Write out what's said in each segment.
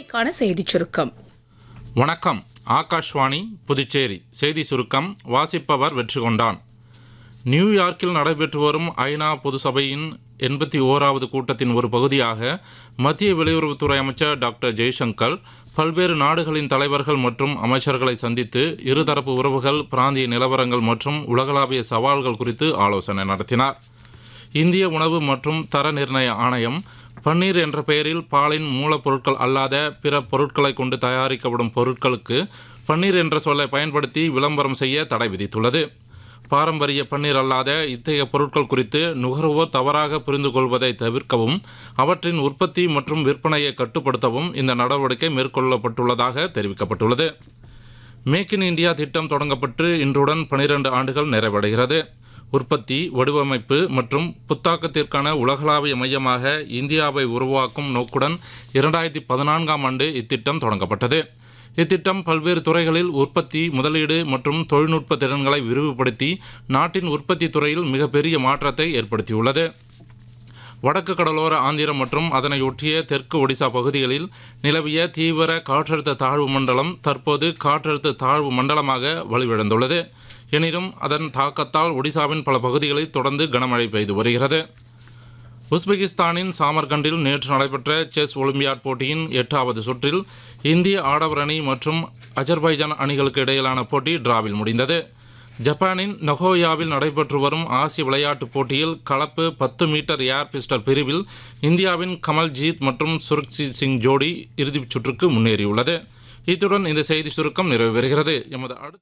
மணிக்கான செய்திச் சுருக்கம் வணக்கம் ஆகாஷ்வாணி புதுச்சேரி செய்தி சுருக்கம் வாசிப்பவர் வெற்றி கொண்டான் நியூயார்க்கில் நடைபெற்று வரும் ஐநா பொது சபையின் எண்பத்தி ஓராவது கூட்டத்தின் ஒரு பகுதியாக மத்திய வெளியுறவுத்துறை அமைச்சர் டாக்டர் ஜெய்சங்கர் பல்வேறு நாடுகளின் தலைவர்கள் மற்றும் அமைச்சர்களை சந்தித்து இருதரப்பு உறவுகள் பிராந்திய நிலவரங்கள் மற்றும் உலகளாவிய சவால்கள் குறித்து ஆலோசனை நடத்தினார் இந்திய உணவு மற்றும் தர நிர்ணய ஆணையம் பன்னீர் என்ற பெயரில் பாலின் மூலப்பொருட்கள் அல்லாத பிற பொருட்களை கொண்டு தயாரிக்கப்படும் பொருட்களுக்கு பன்னீர் என்ற சொல்லை பயன்படுத்தி விளம்பரம் செய்ய தடை விதித்துள்ளது பாரம்பரிய பன்னீர் அல்லாத இத்தகைய பொருட்கள் குறித்து நுகர்வோர் தவறாக புரிந்து கொள்வதை தவிர்க்கவும் அவற்றின் உற்பத்தி மற்றும் விற்பனையை கட்டுப்படுத்தவும் இந்த நடவடிக்கை மேற்கொள்ளப்பட்டுள்ளதாக தெரிவிக்கப்பட்டுள்ளது மேக் இன் இந்தியா திட்டம் தொடங்கப்பட்டு இன்றுடன் பனிரெண்டு ஆண்டுகள் நிறைவடைகிறது உற்பத்தி வடிவமைப்பு மற்றும் புத்தாக்கத்திற்கான உலகளாவிய மையமாக இந்தியாவை உருவாக்கும் நோக்குடன் இரண்டாயிரத்தி பதினான்காம் ஆண்டு இத்திட்டம் தொடங்கப்பட்டது இத்திட்டம் பல்வேறு துறைகளில் உற்பத்தி முதலீடு மற்றும் தொழில்நுட்ப திறன்களை விரிவுபடுத்தி நாட்டின் உற்பத்தி துறையில் மிகப்பெரிய மாற்றத்தை ஏற்படுத்தியுள்ளது வடக்கு கடலோர ஆந்திரம் மற்றும் அதனை ஒட்டிய தெற்கு ஒடிசா பகுதிகளில் நிலவிய தீவிர காற்றழுத்த தாழ்வு மண்டலம் தற்போது காற்றழுத்த தாழ்வு மண்டலமாக வலுவிழந்துள்ளது எனினும் அதன் தாக்கத்தால் ஒடிசாவின் பல பகுதிகளில் தொடர்ந்து கனமழை பெய்து வருகிறது உஸ்பெகிஸ்தானின் சாமர்கண்டில் நேற்று நடைபெற்ற செஸ் ஒலிம்பியாட் போட்டியின் எட்டாவது சுற்றில் இந்திய ஆடவர் அணி மற்றும் அஜர்பைஜான் அணிகளுக்கு இடையிலான போட்டி டிராவில் முடிந்தது ஜப்பானின் நகோயாவில் நடைபெற்று வரும் ஆசிய விளையாட்டுப் போட்டியில் கலப்பு பத்து மீட்டர் ஏர் பிஸ்டல் பிரிவில் இந்தியாவின் கமல்ஜீத் மற்றும் சுரக்ஜித் சிங் ஜோடி இறுதிச் சுற்றுக்கு முன்னேறியுள்ளது இத்துடன் இந்த செய்தி சுருக்கம் நிறைவு பெறுகிறது எமது அடுத்த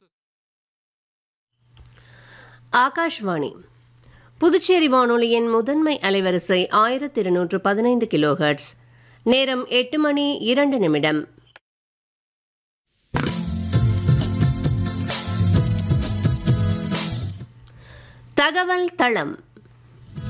ஆகாஷ்வாணி புதுச்சேரி வானொலியின் முதன்மை அலைவரிசை ஆயிரத்தி இருநூற்று பதினைந்து கிலோஹெர்ட்ஸ் நேரம் எட்டு மணி இரண்டு நிமிடம் தகவல் தளம்